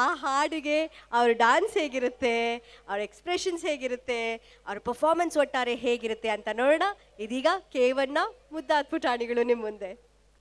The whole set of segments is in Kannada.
ಆ ಹಾಡಿಗೆ ಅವ್ರ ಡ್ಯಾನ್ಸ್ ಹೇಗಿರುತ್ತೆ ಅವ್ರ ಎಕ್ಸ್ಪ್ರೆಷನ್ಸ್ ಹೇಗಿರುತ್ತೆ ಅವ್ರ ಪರ್ಫಾರ್ಮೆನ್ಸ್ ಒಟ್ಟಾರೆ ಹೇಗಿರುತ್ತೆ ಅಂತ ನೋಡೋಣ ಇದೀಗ ಕೇವನ್ನ ಮುದ್ದಾದ ಪುಟಾಣಿಗಳು ನಿಮ್ಮ ಮುಂದೆ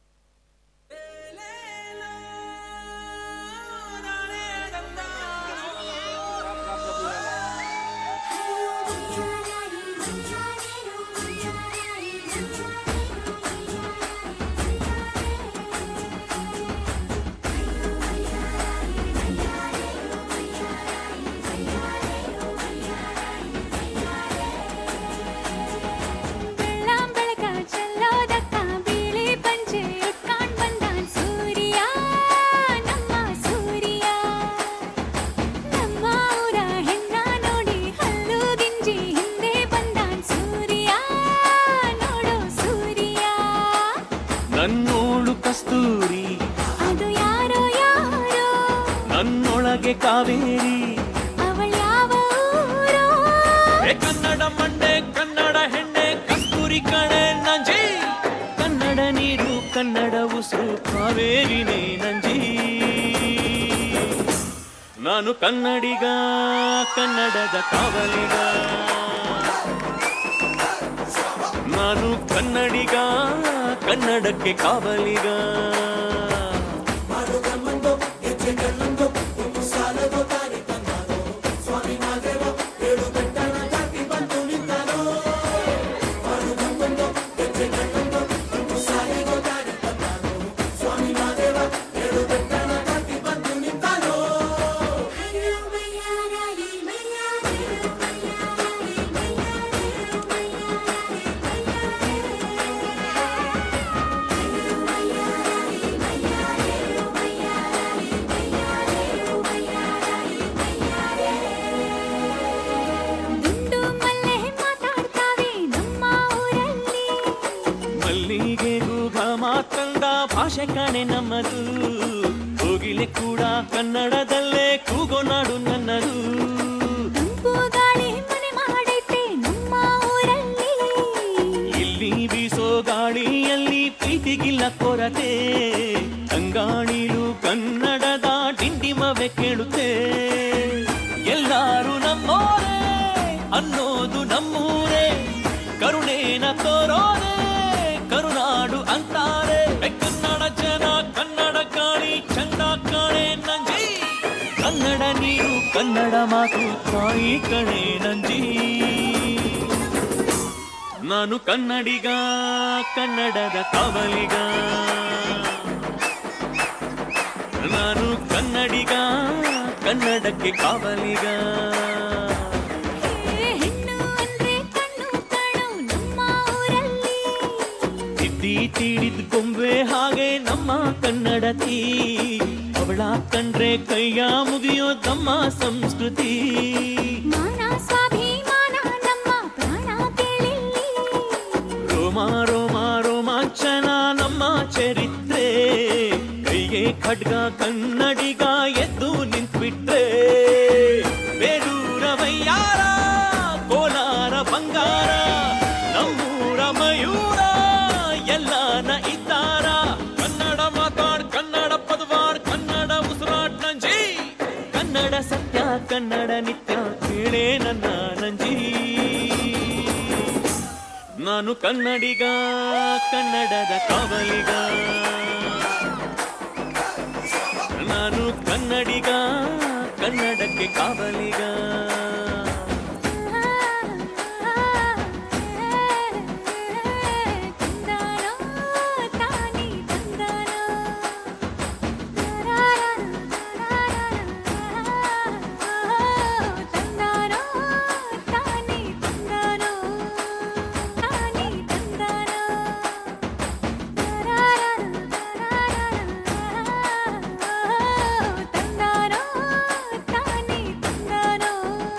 ಬೆಳ್ಳಾಂ ಬೆಳಕ ಚೆಲ್ಲೋದಕ್ಕ ಬಿಳಿ ಪಂಚೆ ಉಟ್ಕೊಂಡ್ ಬಂದಾನ್ ಸೂರ್ಯ ನಮ್ಮ ಸೂರ್ಯ ನಮ್ಮ ಊರ ಹೆಣ್ಣ ನೋಡಿ ಹಲ್ಲು ಗಿಂಜಿ ಹಿಂದೆ ಬಂದಾನ್ ಸೂರ್ಯ ನೋಡು ಸೂರ್ಯ ನನ್ನೋಳು ಕಸ್ತೂರಿ ಅದು ಯಾರೋ ಯಾರೋ ನನ್ನೊಳಗೆ ಕಾವೇರಿ ಅವಳ ಯಾವ ಊರೋ ಏ ಕನ್ನಡ ಮಂಡೆ ಕನ್ನಡ ಹೆಣ್ಣೆ ಕಸ್ತೂರಿ ಕಣೆ ನಂಜಿ ಕನ್ನಡ ನೀರು ಕನ್ನಡ ಉಸಿರು ಕಾವೇರಿನೇ ನಂಜಿ ನಾನು ಕನ್ನಡಿಗ ಕನ್ನಡದ ಕಾವಲಿಗ ನಾನು ಕನ್ನಡಿಗ ಕನ್ನಡಕ್ಕೆ ಕಾವಲಿಗ ದುಂಡು ಮಲ್ಲೆ ಮಾತಾಡ್ತಾವೆ ನಮ್ಮ ಊರಲ್ಲಿ ಮಲ್ಲಿಗೆ ಗೂಘ ಮಾತಂದ ಭಾಷೆ ಕಣೆ ನಮ್ಮದು ಕೋಗಿಲೆ ಕೂಡ ಕನ್ನಡದಲ್ಲೇ ಕೂಗೋ ನಾಡು ನನ್ನದು ತಂಪು ಗಾಳಿ ಮನೆ ಮಾಡೈತೆ ನಮ್ಮ ಊರಲ್ಲಿ ಇಲ್ಲಿ ಬೀಸೋ ಗಾಳಿಯಲ್ಲಿ ಪ್ರೀತಿಗಿಲ್ಲ ಕೊರತೆ ಅಂಗಾಣಿಲು ಕನ್ನಡದ ಡಿಂಡಿಮವೆ ಕೇಳುತ್ತೆ ಎಲ್ಲಾರು ನಮ್ಮೋರೇ ಅನ್ನೋದು ನಮ್ಮೂರೇ ಕರುಣೇನ ತೋರೋರೆ ಕರುನಾಡು ಅಂತಾರೆ ಏ ಕನ್ನಡ ಜನ ಕನ್ನಡ ಗಾಳಿ ಚಂದ ಕಾಣೆ ನಂಜಿ ಕನ್ನಡ ನೀರು ಕನ್ನಡ ಮಾತು ತಾಯಿ ಕಣೆ ನಂಜಿ ನಾನು ಕನ್ನಡಿಗ ಕನ್ನಡದ ಕಾವಲಿಗ ನಾನು ಕನ್ನಡಿಗ ಕನ್ನಡಕ್ಕೆ ಕಾವಲಿಗ ಏ ಹೆಣ್ಣು ಅಂದ್ರೆ ಕಣ್ಣು ಕಾಣೋ ನಮ್ಮ ಊರಲ್ಲಿ ತಿದ್ದಿ ತೀಡಿದ ಗೊಂಬೆ ಹಾಗೆ ನಮ್ಮ ಕನ್ನಡತಿ ಅವಳ ಕಂಡ್ರೆ ಕೈಯ ಮುಗಿಯೋ ತಮ್ಮ ಸಂಸ್ಕೃತಿ ಮಾನ ಸ್ವಾಭಿಮಾನ ನಮ್ಮ ಪ್ರಾಣ ಕೇಳಿಲ್ಲಿ ರೋಮ ರೋಮ ರೋಮಾಂಚನ ನಮ್ಮ ಚರಿತ್ರೆ ಕೈಗೆ ಖಡ್ಗ ಕನ್ನಡಿಗ ಎದ್ದು ನಿಂತ್ಬಿಟ್ರೆ ಬೇಲೂರ ವೈಯಾರ ಕೋಲಾರ ಬಂಗಾರ ನಮ್ಮೂರ ಮಯೂರ ಎಲ್ಲಾನ ಇದ್ದಾರ ಕನ್ನಡ ಮಾತಾಡ್ ಕನ್ನಡ ಪದವಾಡ್ ಕನ್ನಡ ಉಸಿರಾಟ್ ನಂಜಿ ಕನ್ನಡ ಸತ್ಯ ಕನ್ನಡ ನಿತ್ಯ ಕೇಳೇ ನನ್ನ ನಂಜಿ ನಾನು ಕನ್ನಡಿಗ ಕನ್ನಡದ ಕಾವಲಿಗ ನಾನು ಕನ್ನಡಿಗ ಕನ್ನಡಕ್ಕೆ ಕಾವಲಿಗ ತಂದಾನೋ ತಾನಿ ತಂದಾನೋ ತಂದಾನೋ ತಾನಿ ತಂದಾನೋ ತಾನಿ ತಂದಾನೋ ತಂದಾನೋ ತಾನಿ ತಂದಾನೋ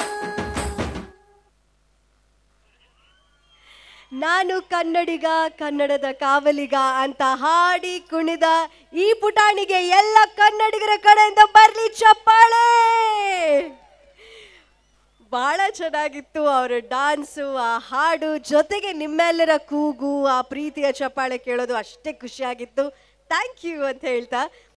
ನಾನು ಕನ್ನಡಿಗ ಕನ್ನಡದ ಕಾವಲಿಗ ಅಂತ ಹಾಡಿ ಕುಣಿದ ಈ ಪುಟಾಣಿಗೆ ಎಲ್ಲ ಕನ್ನಡಿಗರ ಕಡೆಯಿಂದ ಬರ್ಲಿ ಚಪ್ಪಾಳೆ ಬಹಳ ಚೆನ್ನಾಗಿತ್ತು ಅವರ ಡಾನ್ಸು ಆ ಹಾಡು ಜೊತೆಗೆ ನಿಮ್ಮೆಲ್ಲರ ಕೂಗು ಆ ಪ್ರೀತಿಯ ಚಪ್ಪಾಳೆ ಕೇಳೋದು ಅಷ್ಟೇ ಖುಷಿಯಾಗಿತ್ತು ಥ್ಯಾಂಕ್ ಯು ಅಂತ ಹೇಳ್ತಾ